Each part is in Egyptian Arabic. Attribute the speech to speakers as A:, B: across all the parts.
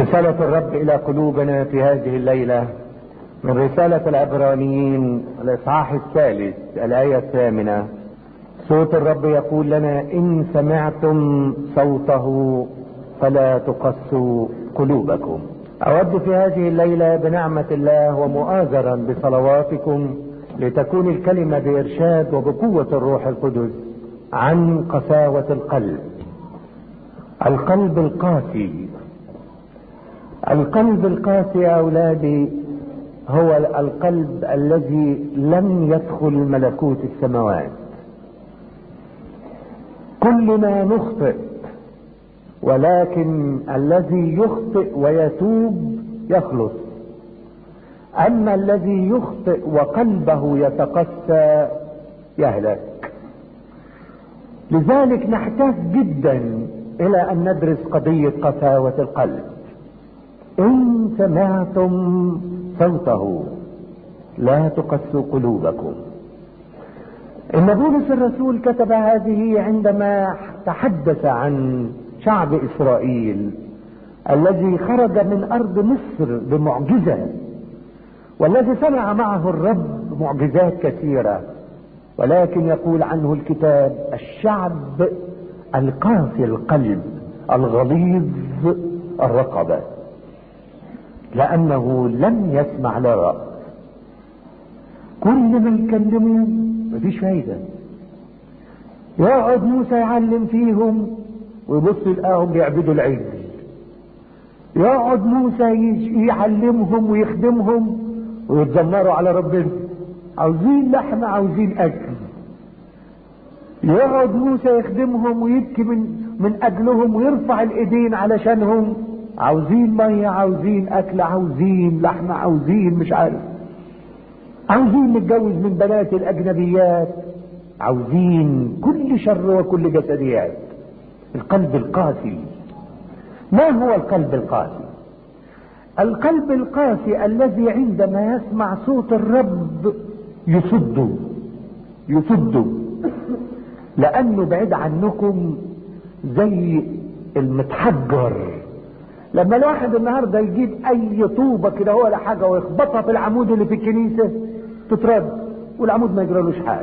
A: رسالة الرب إلى قلوبنا في هذه الليلة من رسالة العبرانيين الإصحاح الثالث الآية الثامنة صوت الرب يقول لنا إن سمعتم صوته فلا تقسوا قلوبكم أود في هذه الليلة بنعمة الله ومؤازرا بصلواتكم لتكون الكلمة بإرشاد وبقوة الروح القدس عن قساوة القلب القلب القاسي القلب القاسي يا أولادي هو القلب الذي لم يدخل ملكوت السماوات كلنا نخطئ ولكن الذي يخطئ ويتوب يخلص اما الذي يخطئ وقلبه يتقسى يهلك لذلك نحتاج جدا الى ان ندرس قضية قساوة القلب ان سمعتم صوته لا تقسوا قلوبكم ان بولس الرسول كتب هذه عندما تحدث عن شعب اسرائيل الذي خرج من ارض مصر بمعجزة والذي صنع معه الرب معجزات كثيرة ولكن يقول عنه الكتاب الشعب القاسي القلب الغليظ الرقبة لانه لم يسمع لرأ كل ما يكلموا مفيش فايدة يقعد موسى يعلم فيهم ويبص يلقاهم بيعبدوا العجل يقعد موسى يعلمهم ويخدمهم ويتذمروا على ربنا عاوزين لحمة عاوزين اكل يقعد موسى يخدمهم ويبكي من من اجلهم ويرفع الايدين علشانهم عاوزين مية عاوزين اكل عاوزين لحمة عاوزين مش عارف عاوزين نتجوز من بنات الاجنبيات عاوزين كل شر وكل جسديات القلب القاسي ما هو القلب القاسي القلب القاسي الذي عندما يسمع صوت الرب يصد يصد لانه بعيد عنكم زي المتحجر لما الواحد النهاردة يجيب اي طوبة كده ولا حاجة ويخبطها في العمود اللي في الكنيسة تترد والعمود ما يجرالوش حاجة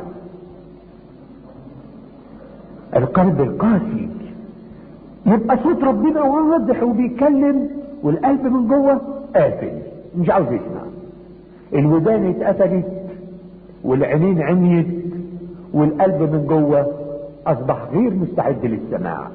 A: القلب القاسي يبقى صوت ربنا واضح وبيتكلم والقلب من جوه قافل مش عاوز يسمع الودان اتقفلت والعينين عميت والقلب من جوه اصبح غير مستعد للسماع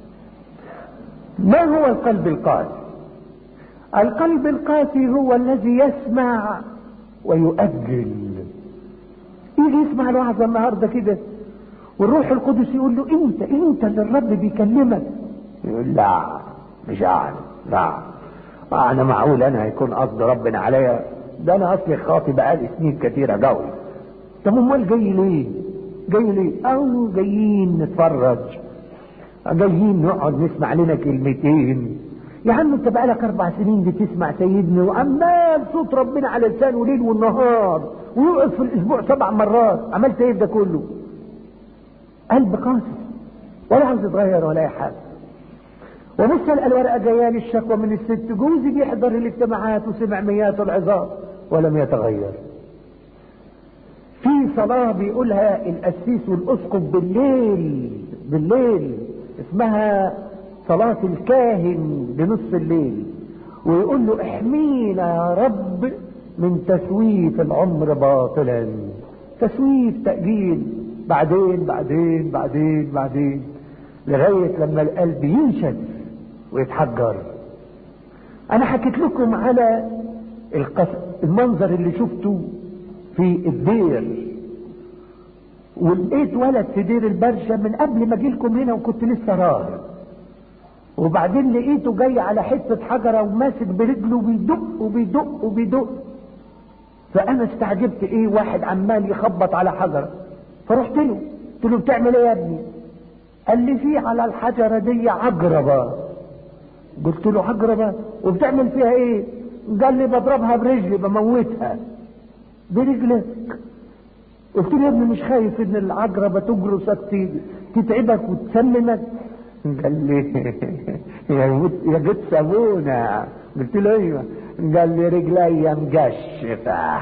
A: ما هو القلب القاسي القلب القاسي هو الذي يسمع ويؤجل يجي يسمع الوعظة النهاردة كده والروح القدس يقول له انت انت اللي الرب بيكلمك يقول لا مش عارف لا انا معقول انا هيكون قصد ربنا عليا ده انا اصلي خاطي بقالي سنين كتيرة قوي طب امال جاي ليه جاي ليه او جايين نتفرج جايين نقعد نسمع لنا كلمتين يا عم انت بقالك اربع سنين بتسمع سيدنا وعمال صوت ربنا على لسانه ليل والنهار ويقف في الاسبوع سبع مرات عملت ايه ده كله قلب قاسي ولا عاوز يتغير ولا اي حاجه وبص الورقه جايه لي الشكوى من الست جوزي بيحضر الاجتماعات وسمع ميات العظام ولم يتغير في صلاه بيقولها القسيس والاسقف بالليل بالليل اسمها صلاة الكاهن بنصف الليل ويقول له احمينا يا رب من تسويف العمر باطلا تسويف تأجيل بعدين بعدين بعدين بعدين لغاية لما القلب ينشف ويتحجر انا حكيت لكم على المنظر اللي شفته في الدير ولقيت ولد في دير البرشا من قبل ما اجيلكم هنا وكنت لسه راهب وبعدين لقيته جاي على حتة حجرة وماسك برجله وبيدق وبيدق وبيدق فانا استعجبت ايه واحد عمال يخبط على حجرة فرحت له قلت له بتعمل ايه يا ابني قال لي في على الحجرة دي عجربة قلت له عجربة وبتعمل فيها ايه قال لي بضربها برجلي بموتها برجلك قلت له يا ابني مش خايف ان العجربة تجرسك تتعبك وتسممك قال لي يا مت- يا جد سابونا قلت له ايوه قال لي رجلي مقشفة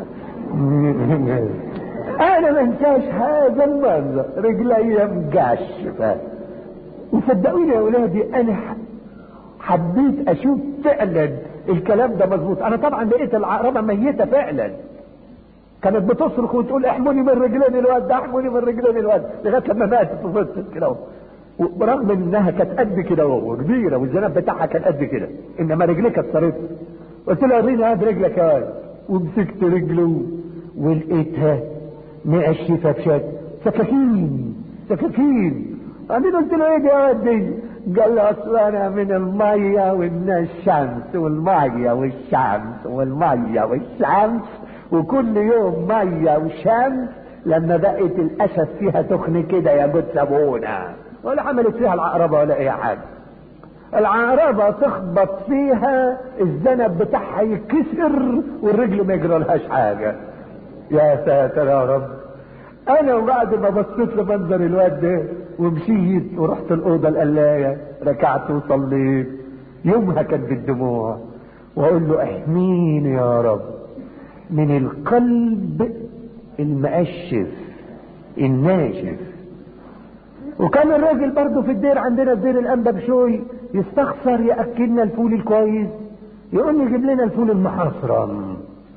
A: انا ما انساش هذا المنظر رجلي مقشفة وصدقوني يا اولادي انا ح- حبيت اشوف فعلا الكلام ده مظبوط انا طبعا لقيت العقربة ميتة فعلا كانت بتصرخ وتقول احموني من رجلين الواد ده احموني من رجلين الواد لغايه لما ماتت وفطت كده اهو. وبرغم انها كانت قد كده اهو كبيره والذنب بتاعها كان قد كده انما رجليه كانت صارت قلت له وريني هات رجلك يا واد ومسكت رجله ولقيتها مقشفه بشكل سكاكين سكاكين بعدين قلت له ايه دي يا واد دي قال لي اصل انا من الميه ومن الشمس والميه والشمس والميه والشمس وكل يوم ميه وشمس لما بقت الاسد فيها تخن كده يا جود سابونا ولا عملت فيها العقربه ولا اي حاجه العقربه تخبط فيها الذنب بتاعها يتكسر والرجل ما يجرالهاش حاجه يا ساتر يا رب انا وبعد ما بصيت لمنظر الواد ده ومشيت ورحت الاوضه القلايه ركعت وصليت يومها كان بالدموع واقول له احميني يا رب من القلب المقشف الناشف وكان الراجل برضه في الدير عندنا في دير الانبا بشوي يستخسر ياكلنا الفول الكويس يقوم يجيب لنا الفول المحصرم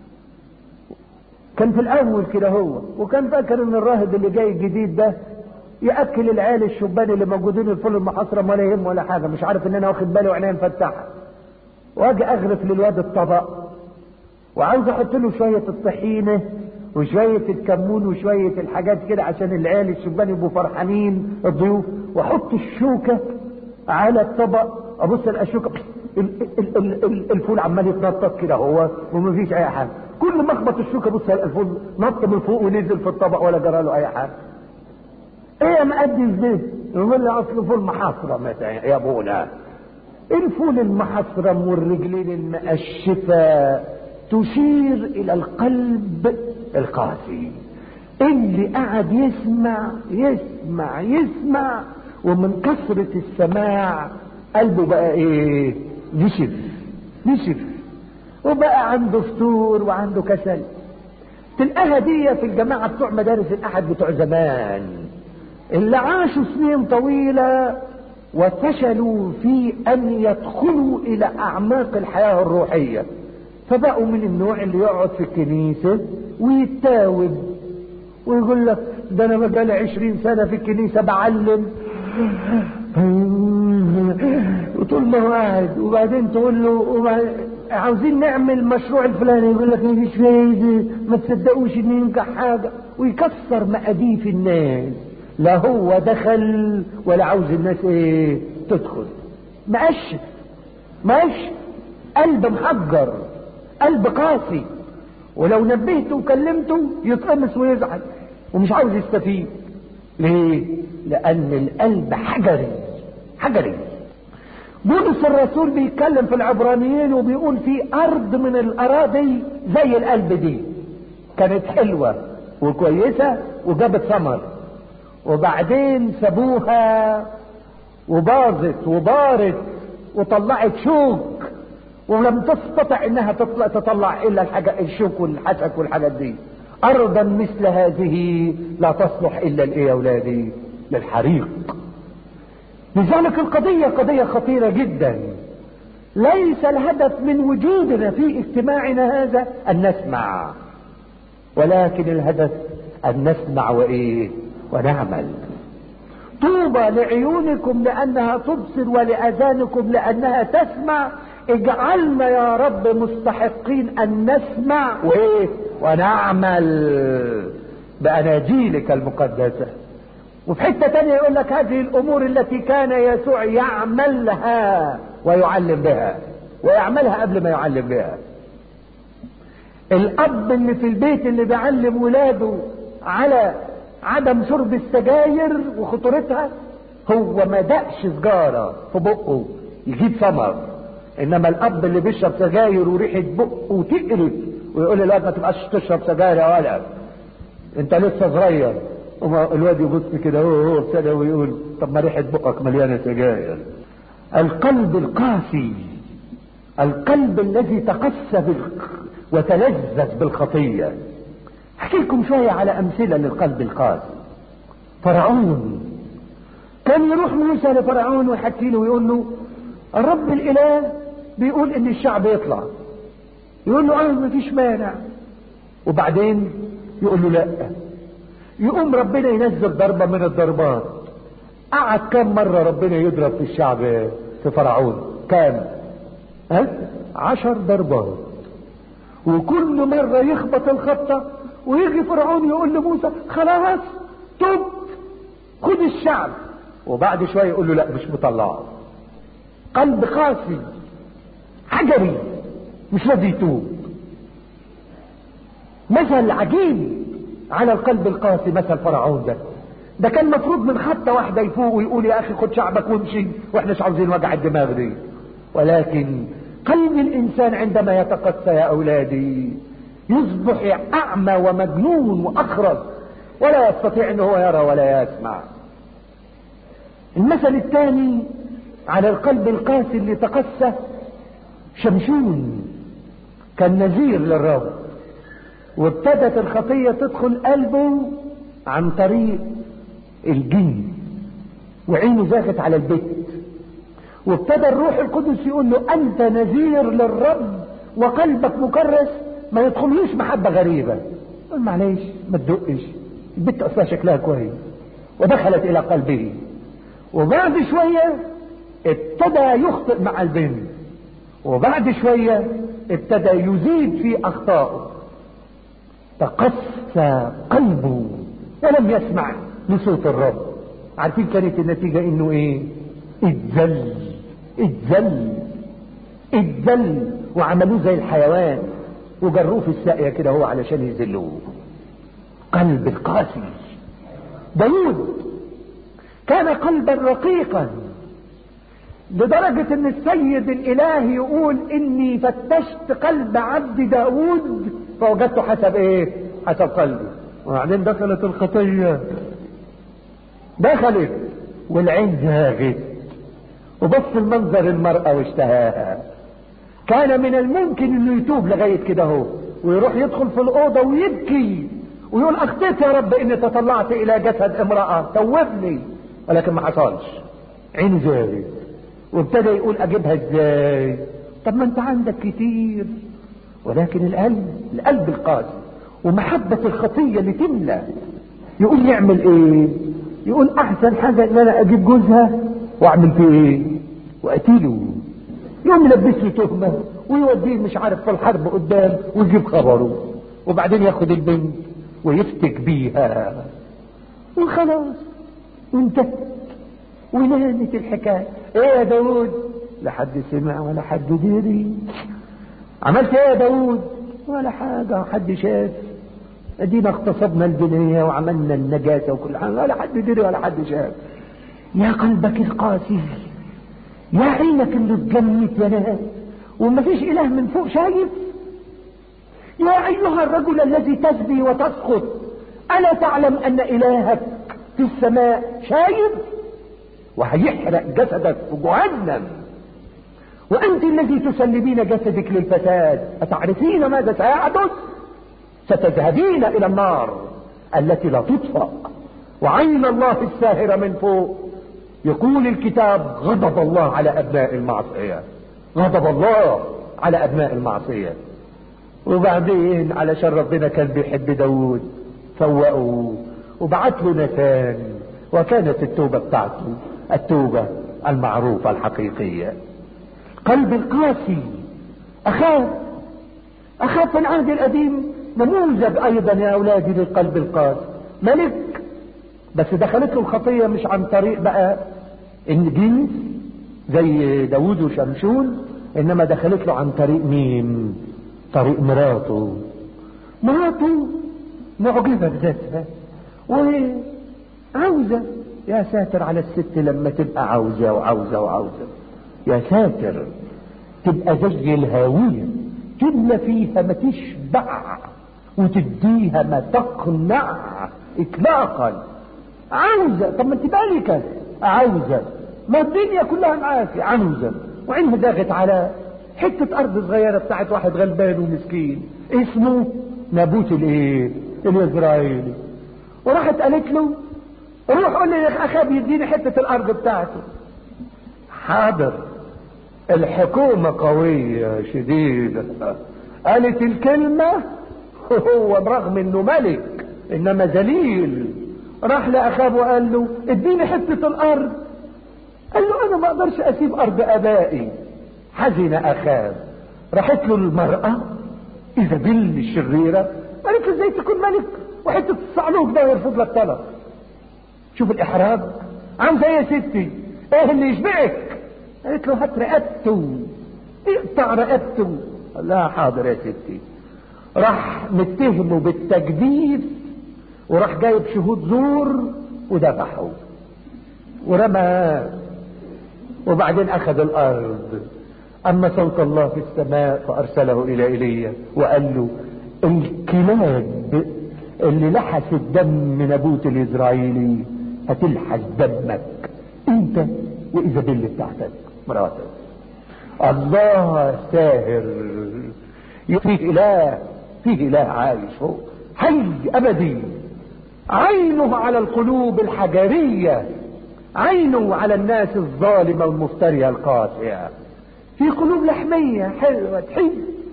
A: كان في الاول كده هو وكان فاكر ان الراهب اللي جاي الجديد ده ياكل العيال الشبان اللي موجودين الفول المحصرم ولا يهم ولا حاجه مش عارف ان انا واخد بالي وعينيا مفتحه واجي اغرف للواد الطبق وعاوز احط له شويه الطحينه وشويه الكمون وشويه الحاجات كده عشان العيال الشبان يبقوا فرحانين الضيوف واحط الشوكه على الطبق ابص الاقي الشوكه ال- ال- ال- ال- الفول عمال يتنطط كده هو ومفيش اي حاجه كل ما اخبط الشوكه بص الاقي الفول نط من فوق ونزل في الطبق ولا جرى له اي حاجه ايه يا مقدس ده يقول لي اصل فول محاصره مثلا يا ابونا الفول المحصرم والرجلين المقشفة تشير إلى القلب القاسي اللي قعد يسمع يسمع يسمع ومن كثرة السماع قلبه بقى ايه نشف نشف وبقى عنده فتور وعنده كسل تلقاها دي في الجماعة بتوع مدارس الأحد بتوع زمان اللي عاشوا سنين طويلة وفشلوا في أن يدخلوا إلى أعماق الحياة الروحية فبقوا من النوع اللي يقعد في الكنيسة ويتاوب ويقول لك ده أنا بقالي عشرين سنة في الكنيسة بعلم وطول ما هو قاعد وبعدين تقول له وبعد- عاوزين نعمل مشروع الفلاني يقول لك مفيش فايدة ما تصدقوش ان ينجح حاجة ويكسر مقاديف الناس لا هو دخل ولا عاوز الناس ايه تدخل مقشف مقشف قلب محجر قلب قاسي ولو نبهته وكلمته يتقمص ويزعل ومش عاوز يستفيد ليه لان القلب حجري حجري بولس الرسول بيتكلم في العبرانيين وبيقول في ارض من الاراضي زي القلب دي كانت حلوه وكويسه وجابت ثمر وبعدين سابوها وباظت وبارت وطلعت شوك ولم تستطع انها تطلع, تطلع الا الحاجة الشوك والحسك والحاجات دي ارضا مثل هذه لا تصلح الا الايه يا اولادي للحريق لذلك القضية قضية خطيرة جدا ليس الهدف من وجودنا في اجتماعنا هذا ان نسمع ولكن الهدف ان نسمع وايه ونعمل طوبى لعيونكم لانها تبصر ولاذانكم لانها تسمع اجعلنا يا رب مستحقين ان نسمع وايه ونعمل باناجيلك المقدسه وفي حته تانية يقول لك هذه الامور التي كان يسوع يعملها ويعلم بها ويعملها قبل ما يعلم بها الاب اللي في البيت اللي بيعلم ولاده على عدم شرب السجاير وخطورتها هو ما دقش سجاره في بقه يجيب ثمر انما الاب اللي بيشرب سجاير وريحه بقه تقرف ويقول للواد ما تبقاش تشرب سجاير يا ولد انت لسه صغير الواد يبص كده هو هو ابتدى ويقول طب ما ريحه بقك مليانه سجاير القلب القاسي القلب الذي تقسى بالق... وتلذذ بالخطيه احكي لكم شويه على امثله للقلب القاسي فرعون كان يروح موسى لفرعون ويحكي له ويقول له الرب الاله بيقول ان الشعب يطلع يقول له اه مفيش مانع وبعدين يقول له لا يقوم ربنا ينزل ضربة من الضربات قعد كم مرة ربنا يضرب في الشعب في فرعون كام ها عشر ضربات وكل مرة يخبط الخبطة ويجي فرعون يقول لموسى خلاص تب خد الشعب وبعد شوية يقول له لا مش مطلع قلب قاسي عجبي مش راضي يتوب مثل عجيب على القلب القاسي مثل فرعون ده ده كان مفروض من خطة واحدة يفوق ويقول يا اخي خد شعبك وامشي واحنا مش عاوزين وجع الدماغ دي ولكن قلب الانسان عندما يتقسى يا اولادي يصبح اعمى ومجنون واخرس ولا يستطيع ان هو يرى ولا يسمع المثل الثاني على القلب القاسي اللي تقسى شمشون كان نذير للرب وابتدت الخطية تدخل قلبه عن طريق الجن وعينه زاغت على البيت وابتدى الروح القدس يقول له انت نذير للرب وقلبك مكرس ما يدخلوش محبة غريبة قال معلش ما تدقش البنت اصلا شكلها كويس ودخلت الى قلبه وبعد شوية ابتدى يخطئ مع البنت وبعد شوية ابتدى يزيد في اخطائه تقسى قلبه ولم يسمع لصوت الرب عارفين كانت النتيجة انه ايه اتذل اتذل اتذل وعملوه زي الحيوان وجروه في الساقية كده هو علشان يذلوه قلب القاسي داود كان قلبا رقيقا لدرجة ان السيد الاله يقول اني فتشت قلب عبد داود فوجدته حسب ايه حسب قلبي وبعدين دخلت الخطية دخلت والعين زاغت وبص المنظر المرأة واشتهاها كان من الممكن انه يتوب لغاية كده هو ويروح يدخل في الأوضة ويبكي ويقول أخطيت يا رب إني تطلعت إلى جسد امرأة توبني ولكن ما حصلش عينه زاغت وابتدى يقول أجيبها إزاي طب ما أنت عندك كتير ولكن القلب القلب القاسي ومحبة الخطية اللي تملى يقول يعمل ايه يقول احسن حاجة ان انا اجيب جوزها واعمل فيه ايه واقتله يقوم يلبس له تهمة ويوديه مش عارف في الحرب قدام ويجيب خبره وبعدين ياخد البنت ويفتك بيها وخلاص وانتهت ونامت الحكاية ايه يا داود لا حد سمع ولا حد ديري عملت ايه يا داود ولا حاجة حد شاف ادينا اغتصبنا البنية وعملنا النجاسة وكل حاجة ولا حد دري ولا حد شاف يا قلبك القاسي يا عينك اللي اتجمت يا ناس وما فيش اله من فوق شايف يا ايها الرجل الذي تسبي وتسقط الا تعلم ان الهك في السماء شايف وهيحرق جسدك في جهنم وأنت الذي تسلمين جسدك للفساد أتعرفين ماذا سيحدث ستذهبين إلى النار التي لا تطفأ وعين الله الساهرة من فوق يقول الكتاب غضب الله على أبناء المعصية غضب الله على أبناء المعصية وبعدين علشان ربنا كان بيحب داود فوقه وبعت له نتان وكانت التوبة بتاعته التوبة المعروفة الحقيقية قلب القاسي اخاف اخاف في العهد القديم نموذج ايضا يا اولادي للقلب القاسي ملك بس دخلت له الخطية مش عن طريق بقى الجنس زي داوود وشمشون انما دخلت له عن طريق مين طريق مراته مراته معجبة بذاتها وعاوزة يا ساتر على الست لما تبقى عاوزة وعاوزة وعاوزة يا ساتر تبقى زي الهاوية تملى فيها ما تشبع وتديها ما تقنع اطلاقا عاوزة طب ما انت مالكة عاوزة ما الدنيا كلها معاكي عاوزة وعينها داغت على حتة ارض صغيرة بتاعت واحد غلبان ومسكين اسمه نابوت الايه الاسرائيلي وراحت قالت له روح قول لي اخاب يديني حتة الارض بتاعته حاضر الحكومة قوية شديدة قالت الكلمة هو برغم انه ملك انما ذليل راح لاخاب وقال له اديني حتة الارض قال له انا ما اقدرش اسيب ارض ابائي حزن اخاب راحت له المرأة اذا بل الشريرة قالت له ازاي تكون ملك وحتة الصعلوك ده يرفض لك طلب شوف الاحراج عامله ايه يا ستي ايه اللي يشبعك قالت له هات رقبته اقطع رقبته قال لها حاضر يا ستي راح متهمه بالتجديد وراح جايب شهود زور وذبحه ورمى وبعدين اخذ الارض اما صوت الله في السماء فارسله الى ايليا وقال له الكلاب اللي لحست دم نابوت الاسرائيلي هتلحس دمك انت وايزابيل بتاعتك مراتك الله ساهر فيه اله فيه اله عايش هو حي ابدي عينه على القلوب الحجرية عينه على الناس الظالمة والمفترية القاسية في قلوب لحمية حلوة تحب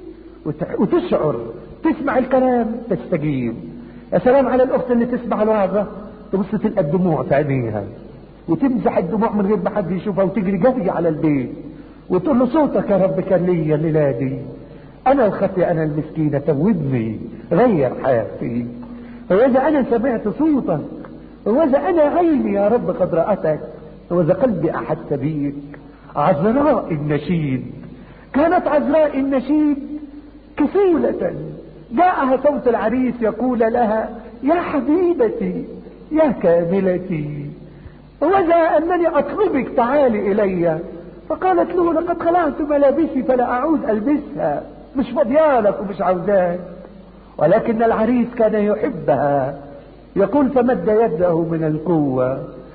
A: وتشعر تسمع الكلام تستجيب يا سلام على الاخت اللي تسمع الوعظة تبص تلقى الدموع في عينيها وتمسح الدموع من غير ما حد يشوفها وتجري جري على البيت وتقول له صوتك يا رب كان ليا الليله دي انا الخطي انا المسكينه توبني غير حياتي وإذا أنا سمعت صوتك وإذا أنا عيني يا رب قد رأتك وإذا قلبي أحس بيك عذراء النشيد كانت عذراء النشيد كفولة جاءها صوت العريس يقول لها يا حبيبتي يا كاملتي وذا أنني أطلبك تعالي إلي فقالت له لقد خلعت ملابسي فلا أعود ألبسها مش فضيالك ومش عاوزاك ولكن العريس كان يحبها يقول فمد يده من القوة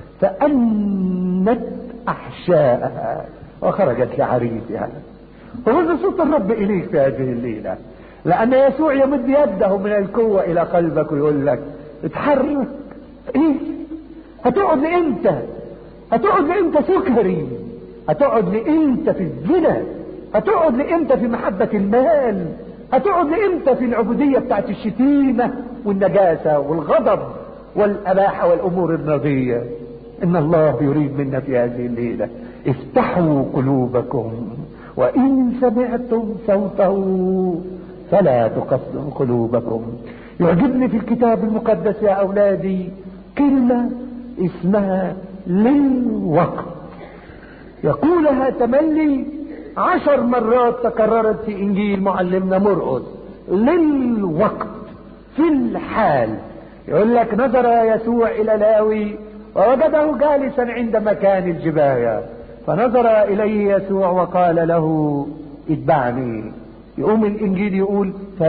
A: فأنت أحشاءها وخرجت لعريسها وهذا صوت الرب إليك في هذه الليلة لأن يسوع يمد يده من القوة إلى قلبك ويقول لك اتحرك إيه هتقعد لإمتى هتقعد لإمتى سكري هتقعد لإمتى في الزنا هتقعد لإمتى في محبة المال هتقعد لإمتى في العبودية بتاعت الشتيمة والنجاسة والغضب والأباحة والأمور الرضية إن الله يريد منا في هذه الليلة افتحوا قلوبكم وإن سمعتم صوته فلا تقسوا قلوبكم يعجبني في الكتاب المقدس يا أولادي كلمة اسمها للوقت يقولها تملي عشر مرات تكررت في انجيل معلمنا مرقس للوقت في الحال يقول لك نظر يسوع الى لاوي ووجده جالسا عند مكان الجباية فنظر اليه يسوع وقال له اتبعني يقوم الانجيل يقول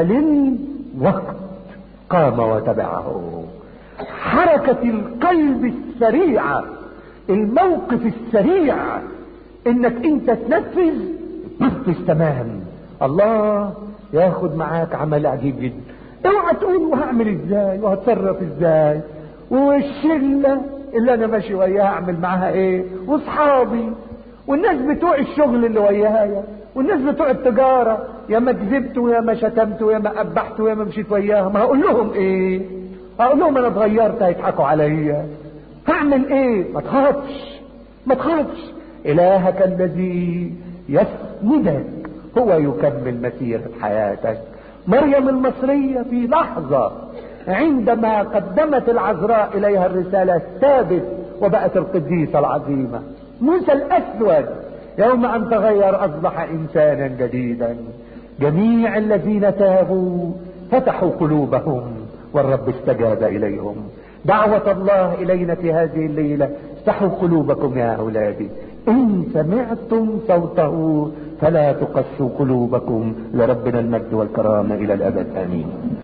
A: فللوقت قام وتبعه حركة القلب السريعة الموقف السريع انك انت تنفذ نفذ تمام الله ياخد معاك عمل عجيب جدا اوعى تقول وهعمل ازاي وهتصرف ازاي والشله اللي انا ماشي وياها اعمل معاها ايه واصحابي والناس بتوع الشغل اللي وياها والناس بتوع التجاره يا ما كذبت ويا ما شتمت ويا ما قبحت ويا ما مشيت وياهم هقول لهم ايه هقول لهم انا اتغيرت هيضحكوا عليا هعمل ايه ما تخافش ما تخافش الهك الذي يسندك هو يكمل مسيرة حياتك مريم المصرية في لحظة عندما قدمت العذراء اليها الرسالة الثابت وبقت القديسة العظيمة موسى الاسود يوم ان تغير اصبح انسانا جديدا جميع الذين تابوا فتحوا قلوبهم والرب استجاب اليهم دعوة الله الينا في هذه الليلة افتحوا قلوبكم يا اولادي ان سمعتم صوته فلا تقسوا قلوبكم لربنا المجد والكرامة الى الابد امين